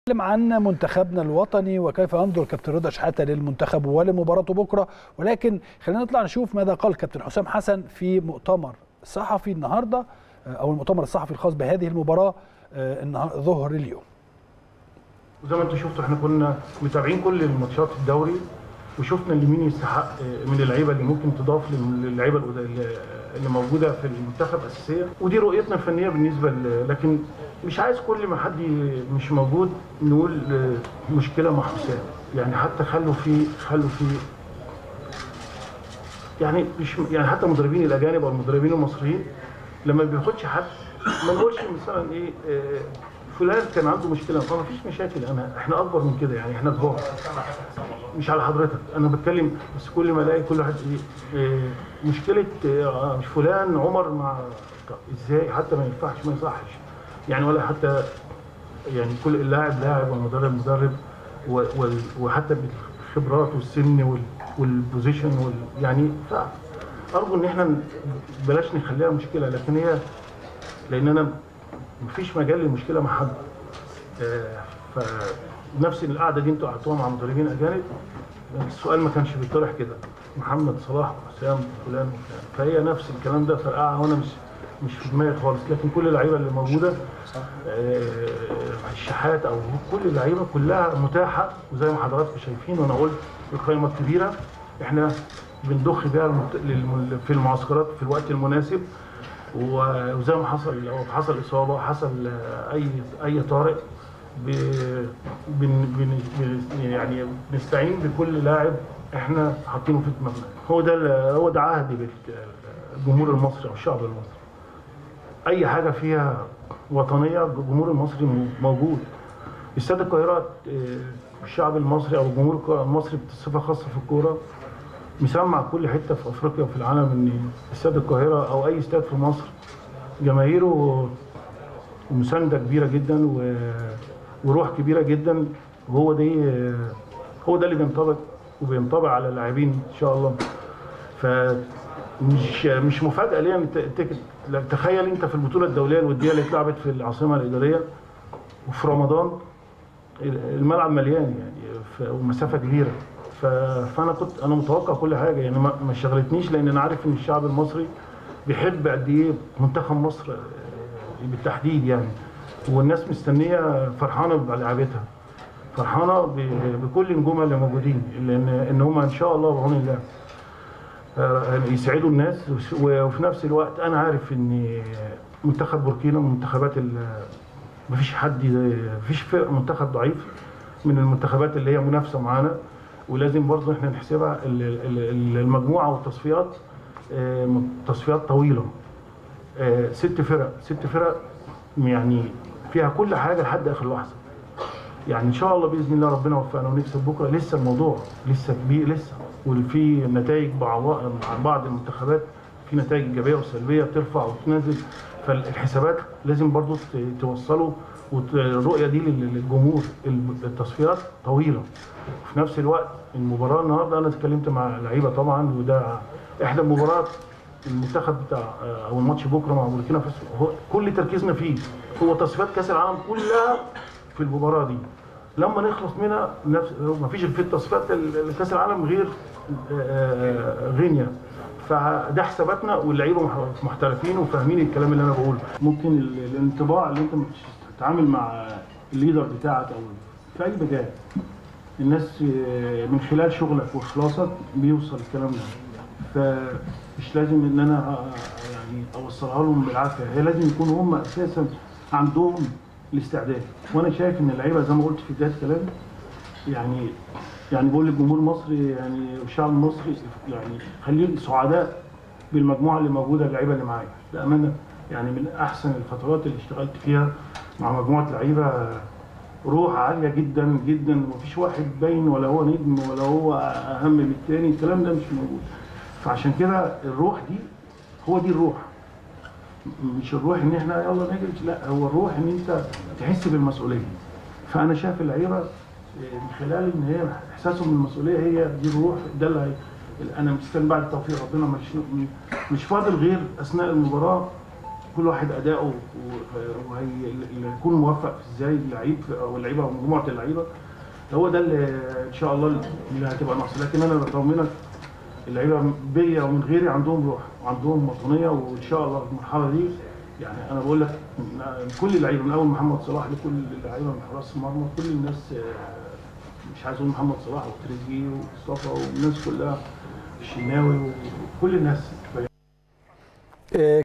نتكلم عن منتخبنا الوطني وكيف ينظر كابتن رضا شحاته للمنتخب ولمباراته بكره ولكن خلينا نطلع نشوف ماذا قال كابتن حسام حسن في مؤتمر صحفي النهارده او المؤتمر الصحفي الخاص بهذه المباراه النهار ظهر اليوم. وزي ما انتم شفتوا احنا كنا متابعين كل الماتشات في الدوري وشفنا اللي مين يستحق من اللعيبه اللي ممكن تضاف للعيبه اللي موجوده في المنتخب اساسيه ودي رؤيتنا الفنيه بالنسبه لكن مش عايز كل ما حد مش موجود نقول مشكله مع حسام يعني حتى خلوا في خلوا في يعني مش يعني حتى المدربين الاجانب او المدربين المصريين لما بياخدش حد ما نقولش مثلا ايه فلان كان عنده مشكله فما فيش مشاكل انا احنا اكبر من كده يعني احنا كبار مش على حضرتك انا بتكلم بس كل ما الاقي كل واحد ايه مشكله اه فلان عمر مع ازاي حتى ما ينفعش ما يصحش يعني ولا حتى يعني كل اللاعب لاعب والمدرب مدرب وحتى بالخبرات والسن والبوزيشن وال يعني فارجو ان احنا بلاش نخليها مشكله لكن هي لان انا مفيش مجال للمشكله مع حد فنفس القعده دي انتوا قعدتوها مع مدربين اجانب السؤال ما كانش بيطرح كده محمد صلاح وحسام فلان فهي نفس الكلام ده فرقعه وانا مش مش في دماغي خالص لكن كل اللعيبه اللي موجوده الشحات او كل اللعيبه كلها متاحه وزي ما حضراتكم شايفين وانا قلت القائمه الكبيره احنا بنضخ بيها في المعسكرات في الوقت المناسب وزي ما حصل لو حصل اصابه حصل اي اي طارئ بن بن يعني بنستعين بكل لاعب احنا حاطينه في دماغنا هو ده هو ده عهدي بالجمهور المصري او الشعب المصري اي حاجه فيها وطنيه الجمهور المصري موجود استاد القاهره الشعب المصري او الجمهور المصري بصفه خاصه في الكوره مسمع كل حته في افريقيا وفي العالم ان استاد القاهره او اي استاد في مصر جماهيره مسانده كبيره جدا وروح كبيره جدا وهو ده هو ده اللي بينطبق وبينطبق على اللاعبين ان شاء الله فمش مش مفاجاه ليه تخيل انت في البطوله الدوليه الوديه اللي اتلعبت في العاصمه الاداريه وفي رمضان الملعب مليان يعني ومسافه كبيره فانا كنت انا متوقع كل حاجه يعني ما شغلتنيش لان انا عارف ان الشعب المصري بيحب قد ايه منتخب مصر بالتحديد يعني والناس مستنيه فرحانه بلعبتها فرحانه بكل نجومها اللي موجودين لان ان هم ان شاء الله بعون الله يسعدوا الناس وفي نفس الوقت انا عارف ان منتخب بوركينا من المنتخبات مفيش حد مفيش فرق منتخب ضعيف من المنتخبات اللي هي منافسه معانا ولازم برضه احنا نحسبها المجموعه والتصفيات تصفيات طويله ست فرق ست فرق يعني فيها كل حاجه لحد اخر لحظه يعني ان شاء الله باذن الله ربنا يوفقنا ونكسب بكره لسه الموضوع لسه كبير لسه وفي نتائج مع بعض المنتخبات في نتائج ايجابيه وسلبيه بترفع وتنزل فالحسابات لازم برضه توصلوا والرؤيه دي للجمهور التصفيات طويله وفي نفس الوقت المباراه النهارده انا اتكلمت مع لعيبه طبعا وده احدى المباريات المنتخب بتاع او الماتش بكره مع بوركينا فاسو كل تركيزنا فيه هو تصفيات كاس العالم كلها في المباراه دي لما نخلص منها نفس ما فيش في التصفيات كاس العالم غير غينيا فده حساباتنا واللعيبه محترفين وفاهمين الكلام اللي انا بقوله ممكن الانطباع اللي انت تتعامل مع الليدر بتاعك او في اي مجال الناس من خلال شغلك واخلاصك بيوصل الكلام ده فمش لازم ان انا يعني اوصلها لهم بالعافيه هي لازم يكونوا هم اساسا عندهم الاستعداد وانا شايف ان اللعيبه زي ما قلت في بدايه كلامي يعني يعني بقول للجمهور المصري يعني والشعب المصري يعني خليهم سعداء بالمجموعه اللي موجوده اللعيبه اللي معايا بامانه يعني من احسن الفترات اللي اشتغلت فيها مع مجموعه لعيبه روح عاليه جدا جدا ومفيش واحد باين ولا هو نجم ولا هو اهم من الثاني الكلام ده مش موجود فعشان كده الروح دي هو دي الروح مش الروح ان احنا يلا نجري لا هو الروح ان انت تحس بالمسؤوليه فانا شايف اللعيبه من خلال ان هي احساسهم بالمسؤوليه هي دي الروح ده اللي انا مستني بعد توفيق ربنا مش مش فاضل غير اثناء المباراه كل واحد اداؤه وهيكون موفق في ازاي اللعيب او اللعيبه او مجموعه اللعيبه هو ده اللي ان شاء الله اللي هتبقى ناقصه لكن انا بطمنك اللعيبه بيا ومن غيري عندهم روح وعندهم وطنيه وان شاء الله في المرحله دي يعني انا بقول لك من كل اللعيبه من اول محمد صلاح لكل اللعيبه من حراس المرمى كل الناس آه، مش عايز اقول محمد صلاح وتريزيجيه ومصطفى والناس كلها الشناوي وكل الناس آه،